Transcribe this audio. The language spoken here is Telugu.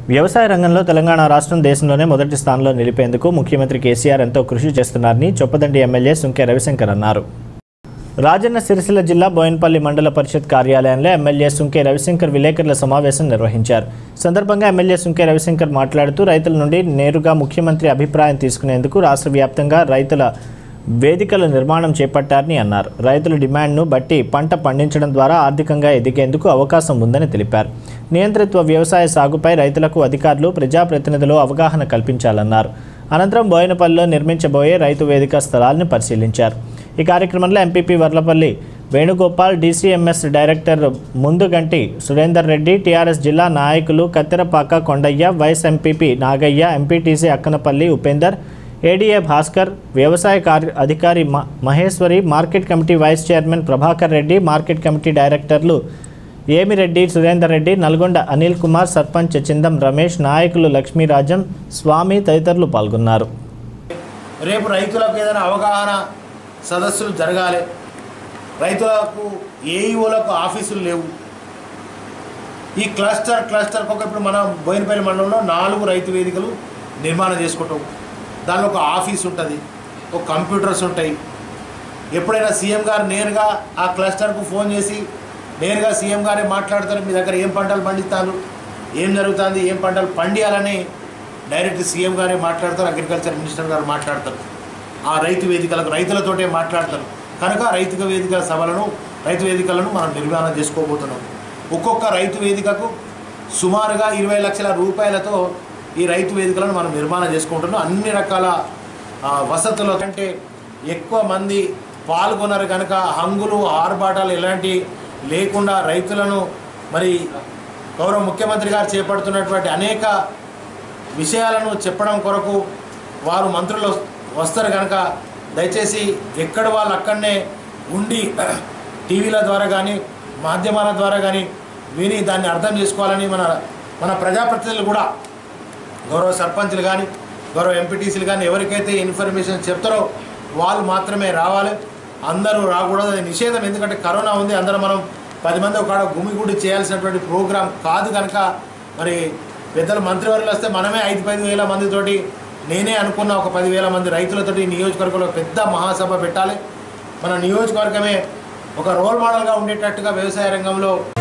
వ్యవసాయ రంగంలో తెలంగాణ రాష్ట్రం దేశంలోనే మొదటి స్థానంలో నిలిపేందుకు ముఖ్యమంత్రి కేసీఆర్ ఎంతో కృషి చేస్తున్నారని చొప్పదండి ఎమ్మెల్యే సుంకె రవిశంకర్ అన్నారు రాజన్న సిరిసిల్ల జిల్లా బోయిన్పల్లి మండల పరిషత్ కార్యాలయంలో ఎమ్మెల్యే సుంకే రవిశంకర్ విలేకరుల సమావేశం నిర్వహించారు సందర్భంగా ఎమ్మెల్యే సుంకే రవిశంకర్ మాట్లాడుతూ రైతుల నుండి నేరుగా ముఖ్యమంత్రి అభిప్రాయం తీసుకునేందుకు రాష్ట్ర వ్యాప్తంగా రైతుల వేదికల నిర్మాణం చేపట్టారని అన్నారు రైతుల డిమాండ్ను బట్టి పంట పండించడం ద్వారా ఆర్థికంగా ఎదిగేందుకు అవకాశం ఉందని తెలిపారు నియంత్రిత్వ వ్యవసాయ సాగుపై రైతులకు అధికారులు ప్రజాప్రతినిధులు అవగాహన కల్పించాలన్నారు అనంతరం బోయినపల్లిలో నిర్మించబోయే రైతు వేదిక స్థలాలను పరిశీలించారు ఈ కార్యక్రమంలో MPP Varlapalli Venugopal DCMS director Munduganti Surender Reddy TRS జిల్లా నాయకులు Katterapaka Kondaiah vice MPP Nagaiah MPTC Akkanapalli Upender ADA Bhaskar వ్యవసాయ కార్య అధికారి మ- Maheshwari market committee vice chairman Prabhakar Reddy market committee డైరెక్టర్లు ఏమిరెడ్డి సురేందర్ రెడ్డి నల్గొండ అనిల్ కుమార్ సర్పంచ్ చిందం రమేష్ నాయకులు లక్ష్మీరాజం స్వామి తదితరులు పాల్గొన్నారు రేపు రైతులకు ఏదైనా అవగాహన సదస్సులు జరగాలి రైతులకు ఏఈఓలకు ఆఫీసులు లేవు ఈ క్లస్టర్ క్లస్టర్ ఒక ఇప్పుడు మనం బోయినపల్లి మండలంలో నాలుగు రైతు వేదికలు నిర్మాణం చేసుకుంటాం దానిలో ఒక ఆఫీస్ ఉంటుంది ఒక కంప్యూటర్స్ ఉంటాయి ఎప్పుడైనా సీఎం గారు నేరుగా ఆ క్లస్టర్కు ఫోన్ చేసి నేరుగా సీఎం గారే మాట్లాడతారు మీ దగ్గర ఏం పంటలు పండిస్తారు ఏం జరుగుతుంది ఏం పంటలు పండియాలని డైరెక్ట్ సీఎం గారే మాట్లాడతారు అగ్రికల్చర్ మినిస్టర్ గారు మాట్లాడతారు ఆ రైతు వేదికలకు రైతులతోటే మాట్లాడతారు కనుక రైతు వేదికల సభలను రైతు వేదికలను మనం నిర్మాణం చేసుకోబోతున్నాం ఒక్కొక్క రైతు వేదికకు సుమారుగా ఇరవై లక్షల రూపాయలతో ఈ రైతు వేదికలను మనం నిర్మాణం చేసుకుంటున్నాం అన్ని రకాల ఆ, వసతులు కంటే ఎక్కువ మంది పాల్గొన్నారు కనుక హంగులు ఆర్భాటాలు ఎలాంటి లేకుండా రైతులను మరి గౌరవ ముఖ్యమంత్రి గారు చేపడుతున్నటువంటి అనేక విషయాలను చెప్పడం కొరకు వారు మంత్రులు వస్తారు కనుక దయచేసి ఎక్కడ వాళ్ళు అక్కడనే ఉండి టీవీల ద్వారా కానీ మాధ్యమాల ద్వారా కానీ విని దాన్ని అర్థం చేసుకోవాలని మన మన ప్రజాప్రతినిధులు కూడా గౌరవ సర్పంచ్లు కానీ గౌరవ ఎంపీటీసీలు కానీ ఎవరికైతే ఇన్ఫర్మేషన్ చెప్తారో వాళ్ళు మాత్రమే రావాలి అందరూ రాకూడదు అది నిషేధం ఎందుకంటే కరోనా ఉంది అందరూ మనం పది మంది ఒక గుమిగూడి చేయాల్సినటువంటి ప్రోగ్రాం కాదు కనుక మరి పెద్దలు మంత్రివర్యులు వస్తే మనమే ఐదు పది వేల మందితోటి నేనే అనుకున్న ఒక పదివేల మంది రైతులతోటి ఈ నియోజకవర్గంలో పెద్ద మహాసభ పెట్టాలి మన నియోజకవర్గమే ఒక రోల్ మోడల్గా ఉండేటట్టుగా వ్యవసాయ రంగంలో